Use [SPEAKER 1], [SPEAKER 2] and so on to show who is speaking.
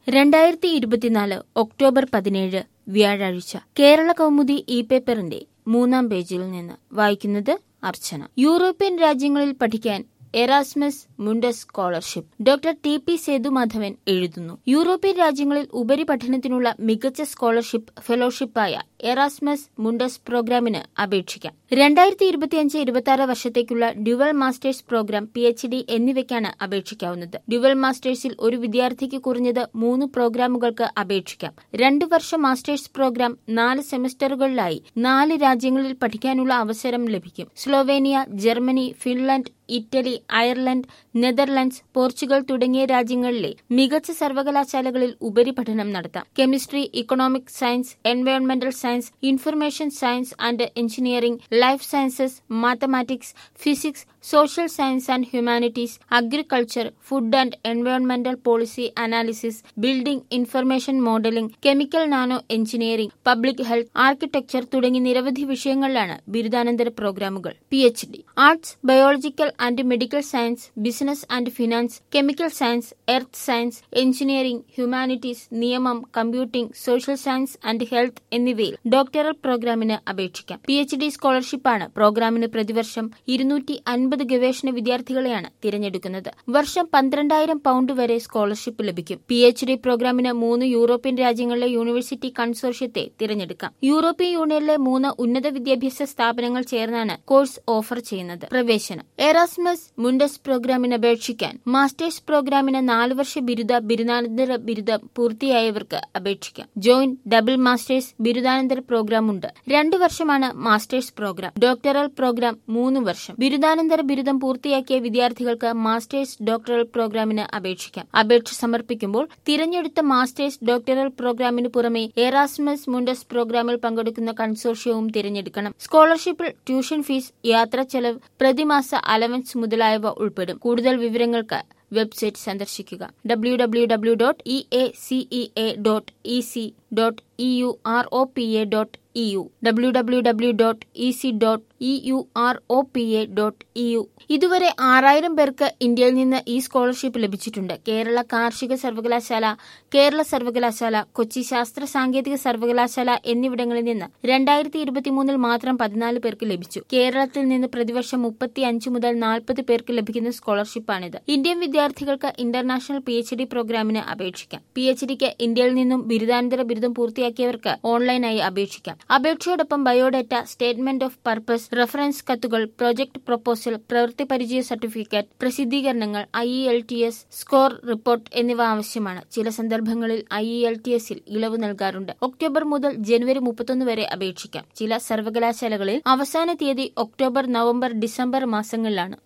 [SPEAKER 1] രണ്ടായിരത്തി ഇരുപത്തിനാല് ഒക്ടോബർ പതിനേഴ് വ്യാഴാഴ്ച കേരള കൗമുദി ഇ പേപ്പറിന്റെ മൂന്നാം പേജിൽ നിന്ന് വായിക്കുന്നത് അർച്ചന യൂറോപ്യൻ രാജ്യങ്ങളിൽ പഠിക്കാൻ Erasmus Mundus scholarship doctor T P Sethumadhavan എഴുതുന്നു യൂറോപ്യൻ രാജ്യങ്ങളിൽ ഉപരിപഠനത്തിനുള്ള മികച്ച സ്കോളർഷിപ്പ് ഫെലോഷിപ്പായ എറാസ്മസ് മുണ്ടസ് പ്രോഗ്രാമിന് അപേക്ഷിക്കാം രണ്ടായിരത്തി ഇരുപത്തിയഞ്ച് ഇരുപത്തി ആറ് വർഷത്തേക്കുള്ള dual masters programme P H D എന്നിവയ്ക്കാണ് അപേക്ഷിക്കാവുന്നത് ഡ്യുവൽ മാസ്റ്റേഴ്സിൽ ഒരു വിദ്യാർത്ഥിക്ക് കുറഞ്ഞത് മൂന്ന് പ്രോഗ്രാമുകൾക്ക് അപേക്ഷിക്കാം രണ്ടു വർഷ മാസ്റ്റേഴ്സ് പ്രോഗ്രാം നാല് സെമസ്റ്ററുകളിലായി നാല് രാജ്യങ്ങളിൽ പഠിക്കാനുള്ള അവസരം ലഭിക്കും Slovenia Germany Finland Italy Ireland Netherlands Portugal തുടങ്ങിയ രാജ്യങ്ങളിലെ മികച്ച സർവകലാശാലകളിൽ ഉപരിപഠനം നടത്താം chemistry economic science എൻവയോൺമെന്റൽ science information science and engineering life sciences mathematics physics social science and humanities agriculture food and എൻവയോൺമെന്റൽ policy analysis building information modelling chemical nano engineering public health architecture തുടങ്ങി നിരവധി വിഷയങ്ങളിലാണ് ബിരുദാനന്തര പ്രോഗ്രാമുകൾ P H D arts biological and medical science business and finance chemical science earth science engineering humanities നിയമം computing social science and health എന്നിവയിൽ doctoral പ്രോഗ്രാമിന് അപേക്ഷിക്കാം P H D സ്കോളർഷിപ്പാണ് പ്രോഗ്രാമിന് പ്രതിവർഷം ഇരുന്നൂറ്റി അൻപത് ഗവേഷണ വിദ്യാർത്ഥികളെയാണ് തിരഞ്ഞെടുക്കുന്നത് വർഷം പന്ത്രണ്ടായിരം പൗണ്ട് വരെ സ്കോളർഷിപ്പ് ലഭിക്കും പി എച്ച് ഡി പ്രോഗ്രാമിന് മൂന്ന് യൂറോപ്യൻ രാജ്യങ്ങളിലെ യൂണിവേഴ്സിറ്റി കൺസോർഷ്യത്തെ തിരഞ്ഞെടുക്കാം യൂറോപ്യൻ യൂണിയനിലെ മൂന്ന് ഉന്നത വിദ്യാഭ്യാസ സ്ഥാപനങ്ങൾ ചേർന്നാണ് കോഴ്സ് ഓഫർ ചെയ്യുന്നത് പ്രവേശനം എറാസ്മസ് മുണ്ടസ് പ്രോഗ്രാമിന് അപേക്ഷിക്കാൻ മാസ്റ്റേഴ്സ് പ്രോഗ്രാമിന് നാല് വർഷ ബിരുദ ബിരുദാനന്തര ബിരുദം പൂർത്തിയായവർക്ക് അപേക്ഷിക്കാം ജോയിന്റ് ഡബിൾ മാസ്റ്റേഴ്സ് ബിരുദാനന്തര പ്രോഗ്രാം ഉണ്ട് രണ്ടു വർഷമാണ് മാസ്റ്റേഴ്സ് പ്രോഗ്രാം ഡോക്ടറൽ പ്രോഗ്രാം മൂന്ന് വർഷം ബിരുദാനന്തര ബിരുദം പൂർത്തിയാക്കിയ വിദ്യാർത്ഥികൾക്ക് മാസ്റ്റേഴ്സ് ഡോക്ടറൽ പ്രോഗ്രാമിന് അപേക്ഷിക്കാം അപേക്ഷ സമർപ്പിക്കുമ്പോൾ തിരഞ്ഞെടുത്ത മാസ്റ്റേഴ്സ് ഡോക്ടറൽ പ്രോഗ്രാമിന് പുറമെ എറാസ്മസ് മുണ്ടസ് പ്രോഗ്രാമിൽ പങ്കെടുക്കുന്ന കൺസോർഷ്യവും തിരഞ്ഞെടുക്കണം സ്കോളർഷിപ്പിൽ ട്യൂഷൻ ഫീസ് യാത്രാ ചെലവ് പ്രതിമാസ അലവൻസ് മുതലായവ ഉൾപ്പെടും കൂടുതൽ വിവരങ്ങൾക്ക് വെബ്സൈറ്റ് സന്ദർശിക്കുക W W W dot E A C E A dot E C dot E U R O P A dot E U W W W dot E C dot E U R O P A dot E U ഇതുവരെ ആറായിരം പേർക്ക് ഇന്ത്യയിൽ നിന്ന് ഈ scholarship ലഭിച്ചിട്ടുണ്ട് കേരള കാർഷിക സർവകലാശാല കേരള സർവകലാശാല കൊച്ചി ശാസ്ത്ര സാങ്കേതിക സർവകലാശാല എന്നിവിടങ്ങളിൽ നിന്ന് രണ്ടായിരത്തി ഇരുപത്തിമൂന്നിൽ മാത്രം പതിനാല് പേർക്ക് ലഭിച്ചു കേരളത്തിൽ നിന്ന് പ്രതിവർഷം മുപ്പത്തി അഞ്ച് മുതൽ നാൽപ്പത് പേർക്ക് ലഭിക്കുന്ന സ്കോളർഷിപ്പാണിത് ഇന്ത്യൻ വിദ്യാർത്ഥികൾക്ക് ഇന്റർനാഷണൽ പി എച്ച് ഡി പ്രോഗ്രാമിന് അപേക്ഷിക്കാം പി എച്ച് ഡിക്ക് ഇന്ത്യയിൽ നിന്നും ബിരുദാനന്തര ബിരുദം പൂർത്തിയാക്കിയവർക്ക് ഓൺലൈനായി അപേക്ഷിക്കാം അപേക്ഷയോടൊപ്പം biodata statement of purpose reference കത്തുകൾ പ്രോജക്ട് പ്രൊപ്പോസൽ പ്രവൃത്തി പരിചയ സർട്ടിഫിക്കറ്റ് പ്രസിദ്ധീകരണങ്ങൾ I E L T S score report എന്നിവ ആവശ്യമാണ് ചില സന്ദർഭങ്ങളിൽ ഐ ഇ എൽ ടി എസിൽ ഇളവ് നൽകാറുണ്ട് ഒക്ടോബർ മുതൽ ജനുവരി മുപ്പത്തൊന്ന് വരെ അപേക്ഷിക്കാം ചില സർവകലാശാലകളിൽ അവസാന തീയതി ഒക്ടോബർ നവംബർ ഡിസംബർ മാസങ്ങളിലാണ്